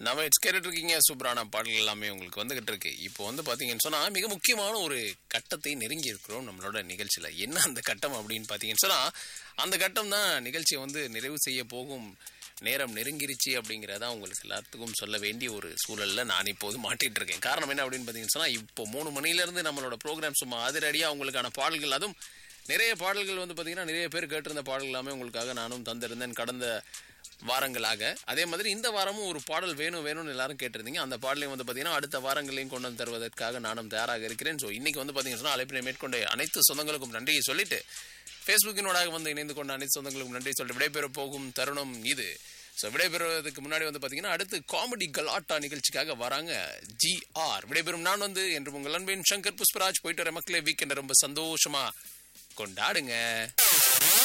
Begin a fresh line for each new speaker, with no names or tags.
நம்ம இட்ஸ் கேட்டுட்டு இருக்கீங்க சூப்பரான பாடல்கள் எல்லாமே உங்களுக்கு வந்துகிட்டு இருக்கு இப்போ வந்து பாத்தீங்கன்னு சொன்னா மிக முக்கியமான ஒரு கட்டத்தை நெருங்கி இருக்கிறோம் நம்மளோட நிகழ்ச்சியில என்ன அந்த கட்டம் அப்படின்னு பாத்தீங்கன்னு சொன்னா அந்த கட்டம் தான் நிகழ்ச்சியை வந்து நிறைவு செய்ய போகும் நேரம் நெருங்கிருச்சு அப்படிங்கிறதா உங்களுக்கு எல்லாத்துக்கும் சொல்ல வேண்டிய ஒரு சூழல்ல நான் இப்போது மாட்டிட்டு இருக்கேன் காரணம் என்ன அப்படின்னு பாத்தீங்கன்னு சொன்னா இப்போ மூணு மணில இருந்து நம்மளோட ப்ரோக்ராம் சும்மா அதிரடியா உங்களுக்கான பாடல்கள் அதுவும் நிறைய பாடல்கள் வந்து பாத்தீங்கன்னா நிறைய பேர் கேட்டிருந்த பாடல் எல்லாமே உங்களுக்காக நானும் தந்திருந்தேன் கடந்த வாரங்களாக அதே மாதிரி இந்த வாரமும் ஒரு பாடல் வேணும் வேணும்னு எல்லாரும் கேட்டிருந்தீங்க அந்த பாடலையும் வந்து பார்த்தீங்கன்னா அடுத்த வாரங்களையும் கொண்டு வந்து தருவதற்காக நானும் தயாராக இருக்கிறேன் ஸோ இன்னைக்கு வந்து பார்த்தீங்கன்னா சொன்னா அழைப்பினை மேற்கொண்ட அனைத்து சொந்தங்களுக்கும் நன்றியை சொல்லிட்டு ஃபேஸ்புக்கினோடாக வந்து இணைந்து கொண்ட அனைத்து சொந்தங்களுக்கும் நன்றி சொல்லிட்டு விடைபெற போகும் தருணம் இது ஸோ விடைபெறுவதற்கு முன்னாடி வந்து பார்த்தீங்கன்னா அடுத்து காமெடி கலாட்டா நிகழ்ச்சிக்காக வராங்க ஜி ஆர் விடைபெறும் நான் வந்து என்று உங்கள் அன்பின் சங்கர் புஷ்பராஜ் போயிட்டு வர மக்களே வீக்கெண்டை ரொம்ப சந்தோஷமா கொண்டாடுங்க